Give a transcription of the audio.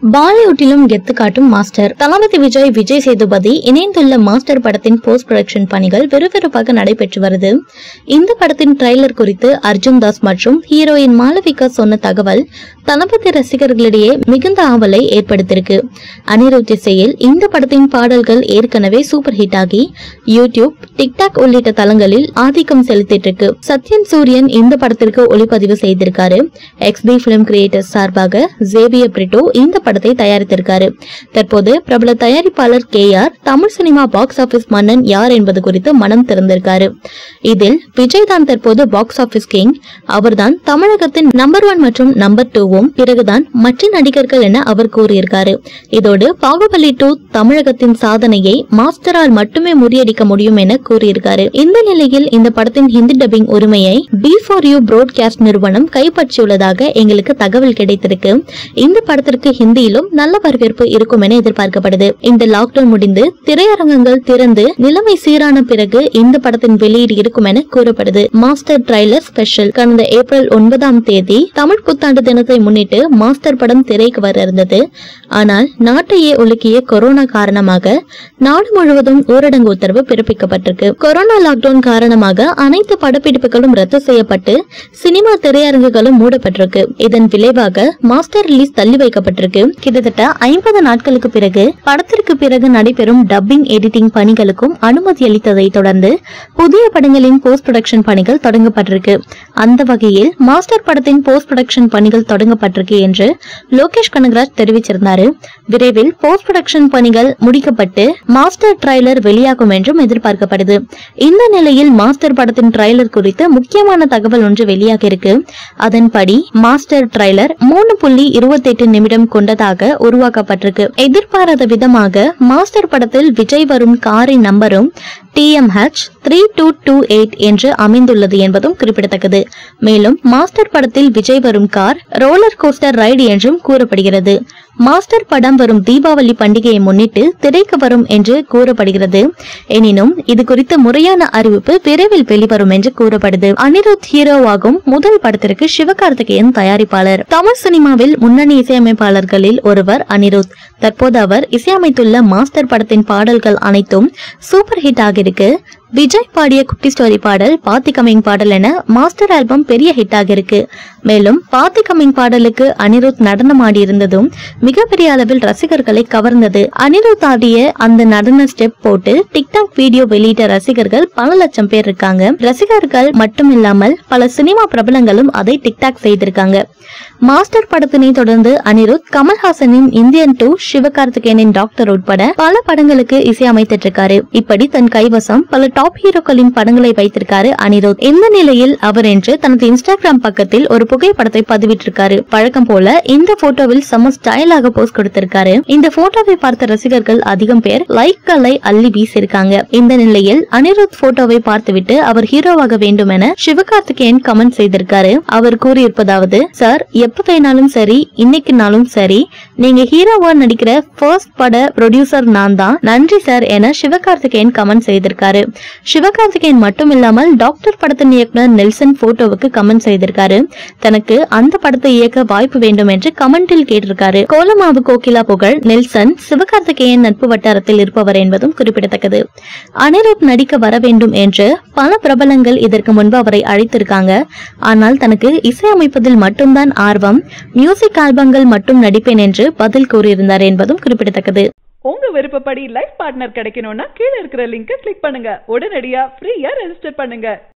பாலிவுட்டிலும் கெத்து காட்டும் மாஸ்டர் தளபதி விஜய் விஜய் சேதுபதி இணைந்துள்ள மாஸ்டர் படத்தின் போஸ்ட் ப்ரொடக்ஷன் பணிகள் விறுவிறுப்பாக நடைபெற்று வருது இந்த படத்தின் ட்ரைலர் குறித்து அர்ஜுன் தாஸ் மற்றும் ஹீரோயின் மாளவிகா சொன்ன தகவல் தளபதி ரசிகர்களிடையே மிகுந்த ஆவலை ஏற்படுத்தியிருக்கு அனிருத் இசையில் இந்த படத்தின் பாடல்கள் ஏற்கனவே சூப்பர் ஹிட் ஆகி யூடியூப் டிக்டாக் உள்ளிட்ட தளங்களில் ஆதிக்கம் செலுத்திட்டு இருக்கு சத்யன் சூரியன் இந்த படத்திற்கு ஒளிப்பதிவு செய்திருக்காரு எக்ஸ்பி பிலிம் கிரியேட்டர்ஸ் சார்பாக ஜேவியர் பிரிட்டோ இந்த படத்தை தயாரித்திருக்காரு தற்போது பிரபல தயாரிப்பாளர் K R Tamil cinema box office மன்னன் யார் என்பது குறித்து மனம் திறந்திருக்காரு இதில் விஜய் தான் தற்போது பாக்ஸ் ஆபீஸ் கிங் அவர்தான் தமிழகத்தின் நம்பர் ஒன் மற்றும் நம்பர் டூவும் பிறகுதான் மற்ற நடிகர்கள் என அவர் கூறியிருக்காரு இதோடு பாகுபலி டூ தமிழகத்தின் சாதனையை மாஸ்டரால் மட்டுமே முறியடிக்க முடியும் என கூறியிருக்காரு இந்த நிலையில் இந்த படத்தின் ஹிந்தி டப்பிங் உரிமையை பி ஃபார் யூ ப்ரோட்காஸ்ட் நிறுவனம் கைப்பற்றியுள்ளதாக எங்களுக்கு தகவல் கிடைத்திருக்கு இந்த படத்திற்கு ஹிந்தியிலும் நல்ல வரவேற்பு இருக்கும் என எதிர்பார்க்கப்படுது இந்த லாக்டவுன் முடிந்து திரையரங்கங்கள் திறந்து நிலைமை சீரான பிறகு இந்த படத்தின் வெளியீடு இருக்கும் என கூறப்படுது மாஸ்டர் ட்ரைலர் ஸ்பெஷல் கடந்த ஏப்ரல் ஒன்பதாம் தேதி தமிழ் புத்தாண்டு தினத்தை முன்னிட்டு மாஸ்டர் படம் திரைக்கு வர இருந்தது ஆனால் நாட்டையே உலுக்கிய கொரோனா காரணமாக நாடு முழுவதும் ஊரடங்கு உத்தரவு பிறப்பிக்கப்பட்டிருக்கு கொரோனா லாக்டவுன் காரணமாக அனைத்து படப்பிடிப்புகளும் ரத்து செய்யப்பட்டு சினிமா திரையரங்குகளும் மூடப்பட்டிருக்கு இதன் விளைவாக மாஸ்டர் ரிலீஸ் தள்ளி வைக்கப்பட்டிருக்கு கிட்டத்தட்ட ஐம்பது நாட்களுக்கு பிறகு படத்திற்கு பிறகு நடைபெறும் டப்பிங் எடிட்டிங் பணிகளுக்கும் அனுமதி அளித்ததை தொடர்ந்து புதிய படங்களின் போஸ்ட் ப்ரொடக்ஷன் பணிகள் தொடங்கப்பட்டிருக்கு அந்த வகையில் மாஸ்டர் படத்தின் போஸ்ட் ப்ரொடக்ஷன் பணிகள் தொடங்கப்பட்டிருக்கு என்று லோகேஷ் கனகராஜ் தெரிவிச்சிருந்தாரு விரைவில் போஸ்ட் ப்ரொடக்ஷன் பணிகள் முடிக்கப்பட்டு மாஸ்டர் ட்ரைலர் வெளியாகும் என்றும் எதிர்பார்க்கப்படுது இந்த நிலையில் மாஸ்டர் படத்தின் ட்ரைலர் குறித்து முக்கியமான தகவல் ஒன்று வெளியாக இருக்கு அதன்படி மாஸ்டர் ட்ரைலர் மூணு புள்ளி இருபத்தெட்டு நிமிடம் கொண்டதாக உருவாக்கப்பட்டிருக்கு எதிர்பாராத விதமாக மாஸ்டர் படத்தில் விஜய் வரும் காரின் நம்பரும் TMH three two two eight என்று அமைந்துள்ளது என்பதும் குறிப்பிடத்தக்கது மேலும் மாஸ்டர் படத்தில் விஜய் வரும் கார் ரோலர் கோஸ்டர் ரைடு என்றும் கூறப்படுகிறது மாஸ்டர் படம் வரும் தீபாவளி பண்டிகையை முன்னிட்டு திரைக்கு வரும் என்று கூறப்படுகிறது எனினும் இது குறித்த முறையான அறிவிப்பு விரைவில் வெளிவரும் என்று கூறப்படுது அனிருத் ஹீரோவாகும் முதல் படத்திற்கு சிவகார்த்திகேயன் தயாரிப்பாளர் தமிழ் சினிமாவில் முன்னணி இசையமைப்பாளர்களில் ஒருவர் அனிருத் தற்போது அவர் இசையமைத்துள்ள மாஸ்டர் படத்தின் பாடல்கள் அனைத்தும் சூப்பர் ஹிட் ஆகியிருக்கு விஜய் பாடிய குட்டி ஸ்டோரி பாடல் பாத்தி கமிங் பாடல் என மாஸ்டர் ஆல்பம் பெரிய ஹிட் ஆகியிருக்கு மேலும் பாத்தி கமிங் பாடலுக்கு அனிருத் நடனம் ஆடி இருந்ததும் மிகப்பெரிய அளவில் ரசிகர்களை கவர்ந்தது அனிருத் ஆடிய அந்த நடன ஸ்டெப் போட்டு டிக்டாக் வீடியோ வெளியிட்ட ரசிகர்கள் பல லட்சம் பேர் இருக்காங்க ரசிகர்கள் மட்டும் இல்லாமல் பல சினிமா பிரபலங்களும் அதை டிக்டாக் செய்திருக்காங்க மாஸ்டர் படத்தினை தொடர்ந்து அனிருத் கமல்ஹாசனின் இந்தியன் டூ சிவகார்த்திகேயனின் டாக்டர் உட்பட பல படங்களுக்கு இசையமைத்துட்டு இருக்காரு இப்படி தன் கைவசம் பல டாப் ஹீரோக்களின் படங்களை வைத்திருக்காரு அனிருத் இந்த நிலையில் அவர் என்று தனது இன்ஸ்டாகிராம் பக்கத்தில் ஒரு புகைப்படத்தை பதிவிட்டிருக்காரு வழக்கம் போல இந்த போட்டோவில் செம ஸ்டைலாக போஸ்ட் கொடுத்திருக்காரு இந்த போட்டோவை பார்த்த ரசிகர்கள் அதிகம் பேர் லைக்களை அள்ளி வீசியிருக்காங்க இந்த நிலையில் அனிருத் போட்டோவை பார்த்துவிட்டு அவர் ஹீரோவாக வேண்டும் என சிவகார்த்திகேயன் கமெண்ட் செய்திருக்காரு அவர் கூறியிருப்பதாவது சார் எப்ப வேணாலும் சரி இன்னைக்குனாலும் சரி நீங்க ஹீரோவா நடிக்கிற ஃபர்ஸ்ட் பட ப்ரொடியூசர் நான் தான் நன்றி சார் என சிவகார்த்திகேயன் கமெண்ட் செய்திருக்காரு சிவகார்த்திகேயன் மட்டும் இல்லாமல் டாக்டர் படத்தின் இயக்குனர் நெல்சன் போட்டோவுக்கு கமெண்ட் செய்திருக்காரு தனக்கு அந்த படத்தை இயக்க வாய்ப்பு வேண்டும் என்று கமெண்டில் கேட்டிருக்காரு கோலமாவு கோகிலா புகழ் நெல்சன் சிவகார்த்திகேயன் நட்பு வட்டாரத்தில் இருப்பவர் என்பதும் குறிப்பிடத்தக்கது அனிருத் நடிக்க வர வேண்டும் என்று பல பிரபலங்கள் இதற்கு முன்பு அவரை அழைத்திருக்காங்க ஆனால் தனக்கு இசையமைப்பதில் மட்டும்தான் ஆர்வம் மியூசிக் ஆல்பங்கள் மட்டும் நடிப்பேன் என்று பதில் கூறியிருந்தார் என்பதும் குறிப்பிடத்தக்கது உங்க விருப்பப்படி லைஃப் பார்ட்னர் கிடைக்கணும்னா கீழ இருக்கிற லிங்கை கிளிக் பண்ணுங்க உடனடியா ஃப்ரீயா ரெஜிஸ்டர் பண்ணுங்க